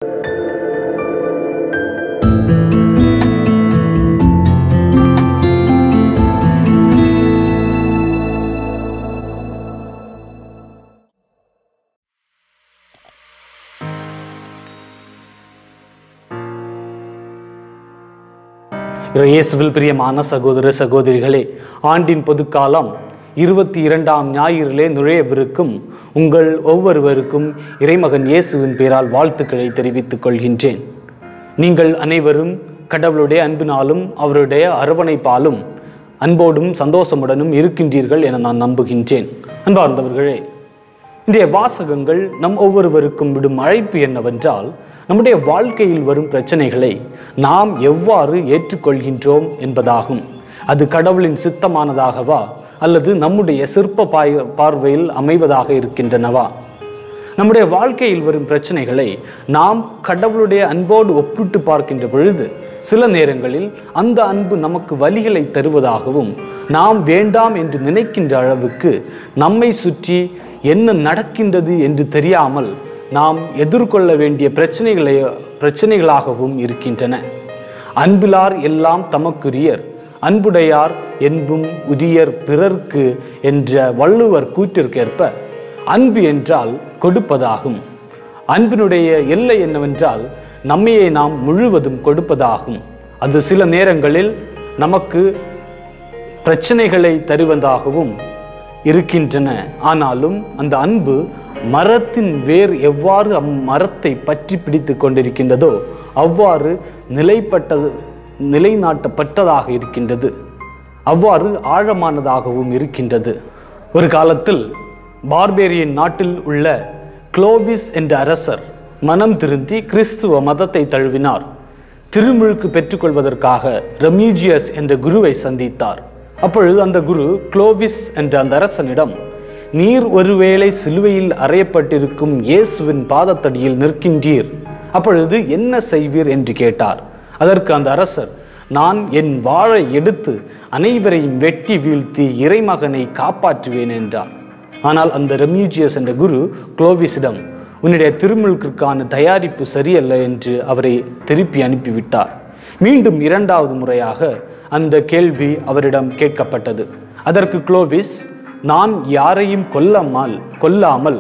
இயேசுவில் பிரியமான சகோதர சகோதரிகளே ஆண்டின் பொதுக்காலம் இருபத்தி இரண்டாம் ஞாயிறிலே நுழையவிருக்கும் உங்கள் ஒவ்வொருவருக்கும் இறைமகன் இயேசுவின் பேரால் வாழ்த்துக்களை தெரிவித்துக் கொள்கின்றேன் நீங்கள் அனைவரும் கடவுளுடைய அன்பினாலும் அவருடைய அரவணைப்பாலும் அன்போடும் சந்தோஷமுடனும் இருக்கின்றீர்கள் என நான் நம்புகின்றேன் அன்பார்ந்தவர்களே இன்றைய வாசகங்கள் நம் ஒவ்வொருவருக்கும் விடும் அழைப்பு என்னவென்றால் நம்முடைய வாழ்க்கையில் வரும் பிரச்சனைகளை நாம் எவ்வாறு ஏற்றுக்கொள்கின்றோம் என்பதாகும் அது கடவுளின் சித்தமானதாகவா அல்லது நம்முடைய சிற்ப பாய் பார்வையில் அமைவதாக இருக்கின்றனவா நம்முடைய வாழ்க்கையில் வரும் பிரச்சனைகளை நாம் கடவுளுடைய அன்போடு ஒப்பிட்டு பார்க்கின்ற பொழுது சில நேரங்களில் அந்த அன்பு நமக்கு வலிகளை தருவதாகவும் நாம் வேண்டாம் என்று நினைக்கின்ற அளவுக்கு நம்மை சுற்றி என்ன நடக்கின்றது என்று தெரியாமல் நாம் எதிர்கொள்ள வேண்டிய பிரச்சனைகளை பிரச்சனைகளாகவும் இருக்கின்றன அன்பிலார் எல்லாம் தமக்குரியர் அன்புடையார் என்பும் உரியர் பிறர்க்கு என்ற வள்ளுவர் கூற்றிற்கேற்ப அன்பு என்றால் கொடுப்பதாகும் அன்பினுடைய எல்லை என்னவென்றால் நம்மையே நாம் முழுவதும் கொடுப்பதாகும் அது சில நேரங்களில் நமக்கு பிரச்சனைகளை தருவதாகவும் இருக்கின்றன ஆனாலும் அந்த அன்பு மரத்தின் வேர் எவ்வாறு அம்மரத்தை பற்றி பிடித்து கொண்டிருக்கின்றதோ அவ்வாறு நிலைப்பட்டது நிலைநாட்டப்பட்டதாக இருக்கின்றது அவ்வாறு ஆழமானதாகவும் இருக்கின்றது ஒரு காலத்தில் பார்பேரியன் நாட்டில் உள்ள குளோவிஸ் என்ற அரசர் மனம் திருந்தி கிறிஸ்துவ மதத்தை தழுவினார் திருமுழுக்கு பெற்றுக்கொள்வதற்காக ரெமியூஜியஸ் என்ற குருவை சந்தித்தார் அப்பொழுது அந்த குரு குளோவிஸ் என்ற அந்த அரசனிடம் நீர் ஒருவேளை சிலுவையில் அறையப்பட்டிருக்கும் இயேசுவின் பாதத்தடியில் நிற்கின்றீர் அப்பொழுது என்ன செய்வீர் என்று கேட்டார் அதற்கு அந்த அரசர் நான் என் வாழை எடுத்து அனைவரையும் வெட்டி வீழ்த்தி இறைமகனை காப்பாற்றுவேன் என்றார் ஆனால் அந்த ரெமியூஜியஸ் என்ற குரு குளோவிஸிடம் உன்னுடைய திருமுழுக்கிற்கான தயாரிப்பு சரியல்ல என்று அவரை திருப்பி அனுப்பிவிட்டார் மீண்டும் இரண்டாவது முறையாக அந்த கேள்வி அவரிடம் கேட்கப்பட்டது அதற்கு குளோவிஸ் நான் யாரையும் கொல்லாமல் கொல்லாமல்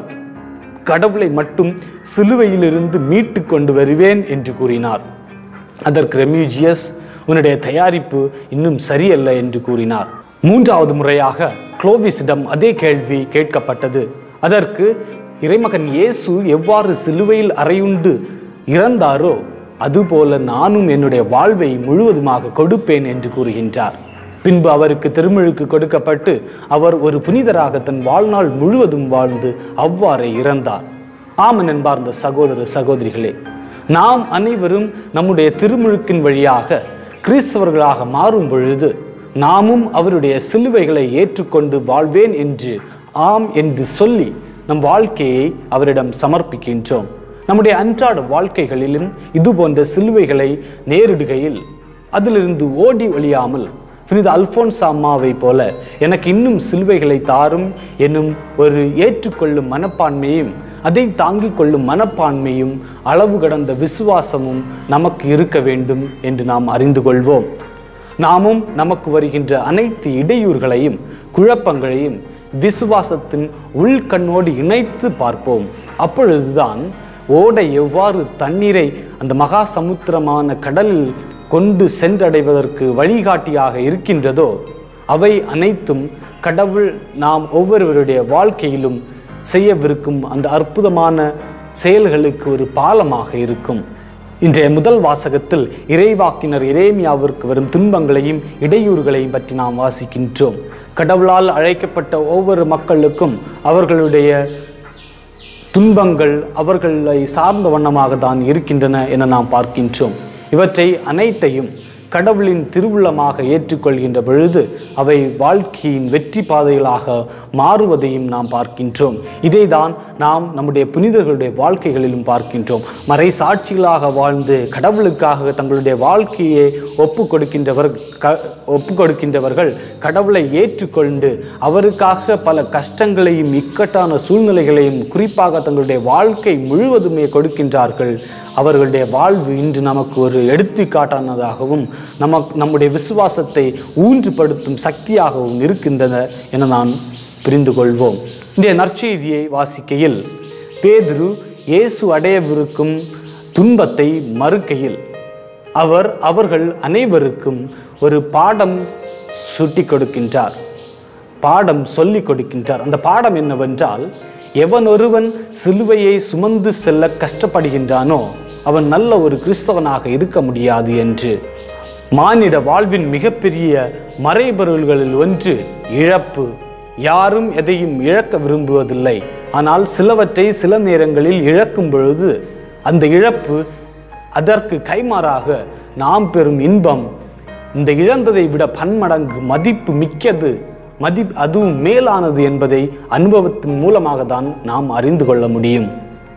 கடவுளை மட்டும் சிலுவையிலிருந்து மீட்டு கொண்டு வருவேன் என்று கூறினார் அதற்கு ரெமியூஜியஸ் உன்னுடைய தயாரிப்பு இன்னும் சரியல்ல என்று கூறினார் மூன்றாவது முறையாக குளோவிஸிடம் அதே கேள்வி கேட்கப்பட்டது அதற்கு இறைமகன் இயேசு எவ்வாறு சிலுவையில் அறையுண்டு இறந்தாரோ அதுபோல நானும் என்னுடைய வாழ்வை முழுவதுமாக கொடுப்பேன் என்று கூறுகின்றார் பின்பு அவருக்கு திருமுழுக்கு கொடுக்கப்பட்டு அவர் ஒரு புனிதராக தன் வாழ்நாள் முழுவதும் வாழ்ந்து அவ்வாறே இறந்தார் ஆமன் என்பார்ந்த சகோதர சகோதரிகளே நாம் அனைவரும் நம்முடைய திருமுழுக்கின் வழியாக கிறிஸ்தவர்களாக மாறும் பொழுது நாமும் அவருடைய சிலுவைகளை ஏற்றுக்கொண்டு வாழ்வேன் என்று ஆம் என்று சொல்லி நம் வாழ்க்கையை அவரிடம் சமர்ப்பிக்கின்றோம் நம்முடைய அன்றாட வாழ்க்கைகளிலும் இது போன்ற சிலுவைகளை நேரிடுகையில் அதிலிருந்து ஓடி ஒழியாமல் புனித அல்போன்ஸ் அம்மாவை போல எனக்கு இன்னும் சிலுவைகளை தாரும் என்னும் ஒரு ஏற்றுக்கொள்ளும் மனப்பான்மையும் அதை தாங்கிக் கொள்ளும் மனப்பான்மையும் அளவு கடந்த விசுவாசமும் நமக்கு இருக்க வேண்டும் என்று நாம் அறிந்து கொள்வோம் நாமும் நமக்கு வருகின்ற அனைத்து இடையூறுகளையும் குழப்பங்களையும் விசுவாசத்தின் உள்கண்ணோடு இணைத்து பார்ப்போம் அப்பொழுதுதான் ஓடை எவ்வாறு தண்ணீரை அந்த மகா சமுத்திரமான கடலில் கொண்டு சென்றடைவதற்கு வழிகாட்டியாக இருக்கின்றதோ அவை அனைத்தும் கடவுள் நாம் ஒவ்வொருவருடைய வாழ்க்கையிலும் செய்யவிருக்கும் அந்த அற்புதமான செயல்களுக்கு ஒரு பாலமாக இருக்கும் இன்றைய முதல் வாசகத்தில் இறைவாக்கினர் இறைமியாவிற்கு வரும் துன்பங்களையும் இடையூறுகளையும் பற்றி நாம் வாசிக்கின்றோம் கடவுளால் அழைக்கப்பட்ட ஒவ்வொரு மக்களுக்கும் அவர்களுடைய துன்பங்கள் அவர்களை சார்ந்த வண்ணமாக தான் இருக்கின்றன என நாம் பார்க்கின்றோம் இவற்றை அனைத்தையும் கடவுளின் திருவுள்ளமாக ஏற்றுக்கொள்கின்ற பொழுது அவை வாழ்க்கையின் வெற்றி பாதைகளாக மாறுவதையும் நாம் பார்க்கின்றோம் இதைதான் நாம் நம்முடைய புனிதர்களுடைய வாழ்க்கைகளிலும் பார்க்கின்றோம் மறை சாட்சிகளாக வாழ்ந்து கடவுளுக்காக தங்களுடைய வாழ்க்கையை ஒப்பு கொடுக்கின்றவர் க ஒப்பு கொடுக்கின்றவர்கள் கடவுளை ஏற்றுக்கொண்டு அவருக்காக பல கஷ்டங்களையும் இக்கட்டான சூழ்நிலைகளையும் குறிப்பாக தங்களுடைய வாழ்க்கை முழுவதுமே கொடுக்கின்றார்கள் அவர்களுடைய வாழ்வு இன்று நமக்கு ஒரு எடுத்துக்காட்டானதாகவும் நமக்கு நம்முடைய விசுவாசத்தை ஊன்றுபடுத்தும் சக்தியாகவும் இருக்கின்றன என நான் புரிந்து கொள்வோம் இன்றைய நற்செய்தியை வாசிக்கையில் பேதுரு இயேசு அடையவிருக்கும் துன்பத்தை மறுக்கையில் அவர் அவர்கள் அனைவருக்கும் ஒரு பாடம் சுட்டி கொடுக்கின்றார் பாடம் சொல்லிக் கொடுக்கின்றார் அந்த பாடம் என்னவென்றால் எவன் ஒருவன் சிலுவையை சுமந்து செல்ல கஷ்டப்படுகின்றானோ அவன் நல்ல ஒரு கிறிஸ்தவனாக இருக்க முடியாது என்று மானிட வாழ்வின் மிகப்பெரிய மறைபொருள்களில் ஒன்று இழப்பு யாரும் எதையும் இழக்க விரும்புவதில்லை ஆனால் சிலவற்றை சில நேரங்களில் இழக்கும் பொழுது அந்த இழப்பு அதற்கு கைமாறாக நாம் பெறும் இன்பம் இந்த இழந்ததை விட பன்மடங்கு மதிப்பு மிக்கது மதி அதுவும் மேலானது என்பதை அனுபவத்தின் மூலமாக தான் நாம் அறிந்து கொள்ள முடியும்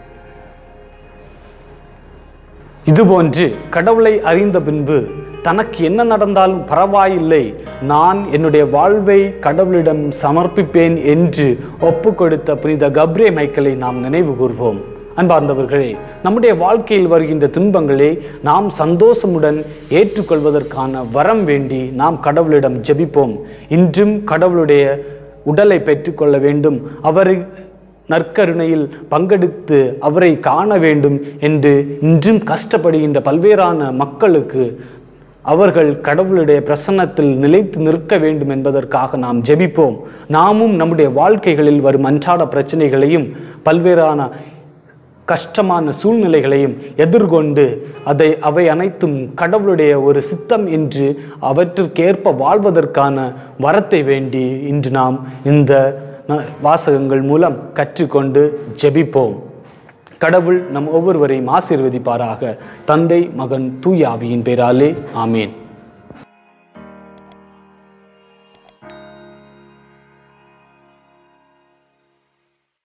இதுபோன்று கடவுளை அறிந்த பின்பு தனக்கு என்ன நடந்தாலும் பரவாயில்லை நான் என்னுடைய வாழ்வை கடவுளிடம் சமர்ப்பிப்பேன் என்று ஒப்பு கொடுத்த புனித கப்ரே மைக்கேலை நாம் நினைவு கூர்வோம் அன்பார்ந்தவர்களே நம்முடைய வாழ்க்கையில் வருகின்ற துன்பங்களை நாம் சந்தோஷமுடன் ஏற்றுக்கொள்வதற்கான வரம் வேண்டி நாம் கடவுளிடம் ஜெபிப்போம் இன்றும் கடவுளுடைய உடலை பெற்றுக்கொள்ள வேண்டும் அவரை நற்கருணையில் பங்கெடுத்து அவரை காண வேண்டும் என்று இன்றும் கஷ்டப்படுகின்ற பல்வேறான மக்களுக்கு அவர்கள் கடவுளுடைய பிரசன்னத்தில் நிலைத்து நிற்க வேண்டும் என்பதற்காக நாம் ஜெபிப்போம் நாமும் நம்முடைய வாழ்க்கைகளில் வரும் அன்றாட பிரச்சனைகளையும் பல்வேறான கஷ்டமான சூழ்நிலைகளையும் எதிர்கொண்டு அதை அவை அனைத்தும் கடவுளுடைய ஒரு சித்தம் என்று அவற்றிற்கேற்ப வாழ்வதற்கான வரத்தை வேண்டி இன்று நாம் இந்த ந- வாசகங்கள் மூலம் கற்றுக்கொண்டு ஜெபிப்போம் கடவுள் நம் ஒவ்வொருவரையும் ஆசீர்வதிப்பாராக தந்தை மகன் தூய ஆவியின் பேராலே ஆமேன்